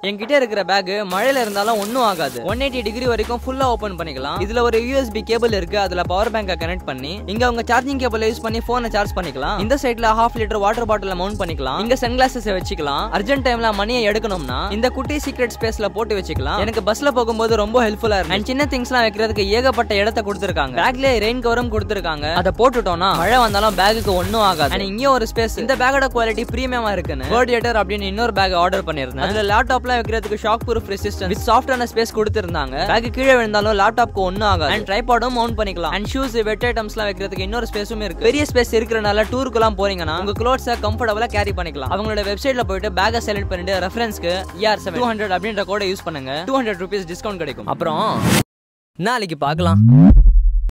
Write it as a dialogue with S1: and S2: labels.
S1: என்கிட்ட இருக்கிற பேக் மழையில இருந்தாலும் ஒன்னும் ஆகாது ஒன் எயிட்டி டிகிரி வரைக்கும் ஃபுல்லா ஓபன் பண்ணிக்கலாம் இதுல ஒரு யூஎஸ்பி கேபிள் இருக்கு அதுல பவர் பேங்கை கனெக்ட் பண்ணி இங்க உங்க சார்ஜிங் கேபிள் யூஸ் பண்ணி போனை சார்ஜ் பண்ணிக்கலாம் இந்த சைடுல ஹாஃப் லிட்டர் வாட்டர் பாட்டில மவுண்ட் பண்ணிக்கலாம் இங்க சன் கிளாஸஸ் வச்சுக்கலாம் அர்ஜென்ட் டைம்ல மணியை எடுக்கணும்னா இந்த குட்டி சீக்ரெட் ஸ்பேஸ்ல போட்டு வச்சுக்கலாம் எனக்கு பஸ்ல போகும்போது ரொம்ப ஹெல்ப்ஃபுல்லா இருக்கு அண்ட் சின்ன திங்ஸ்லாம் வைக்கிறதுக்கு ஏகப்பட்ட இடத்த கொடுத்துருக்காங்க பேக்ல ரெயின் கவரும் கொடுத்துருக்காங்க அதை போட்டுட்டோம்னா மழை வந்தாலும் பேகுக்கு ஒன்னும் ஆகாது அண்ட் இங்கே ஒரு ஸ்பேஸ் இந்த பேக்கோட குவாலிட்டி பிரீமியமா இருக்குன்னு வேர்டியேட்டர் அப்படின்னு இன்னொரு பேக் ஆர்டர் பண்ணிருந்தேன் அதுல லேப்டாப்லாம் வைக்கிறதுக்கு ஷாக் ப்ரூஃப் ரெசிஸ்டன்ஸ் வித் சாஃப்டான ஸ்பேஸ் கொடுத்திருந்தாங்க பேக் கீழே விழுந்தாலும் லேப்டாப்க்கு ஒன்னும் ஆகாது அண்ட் ட்ரைபாடும் மவுண்ட் பண்ணிக்கலாம் அண்ட் ஷூஸ் வெட் ஐட்டம்ஸ்லாம் வைக்கிறதுக்கு இன்னொரு ஸ்பேஸும் இருக்கு பெரிய ஸ்பேஸ் இருக்கிறனால டூருக்குலாம் போறீங்கன்னா உங்க க்ளோத்ஸை கம்ஃபர்டபுளா கேரி பண்ணிக்கலாம் அவங்களோட வெப்சைட்ல போயிட்டு பேக்கை செலக்ட் பண்ணிட்டு ரெஃபரன்ஸ்க்கு இஆர் செவன் டூ ஹண்ட்ரட் அப்படின்ற கோடை யூஸ் பண்ணுங்க டூ ஹண்ட்ரட் ருபீஸ் டிஸ்கவுண்ட் கிடைக்கும் அப்புறம் நாளைக்கு பார்க்கலாம்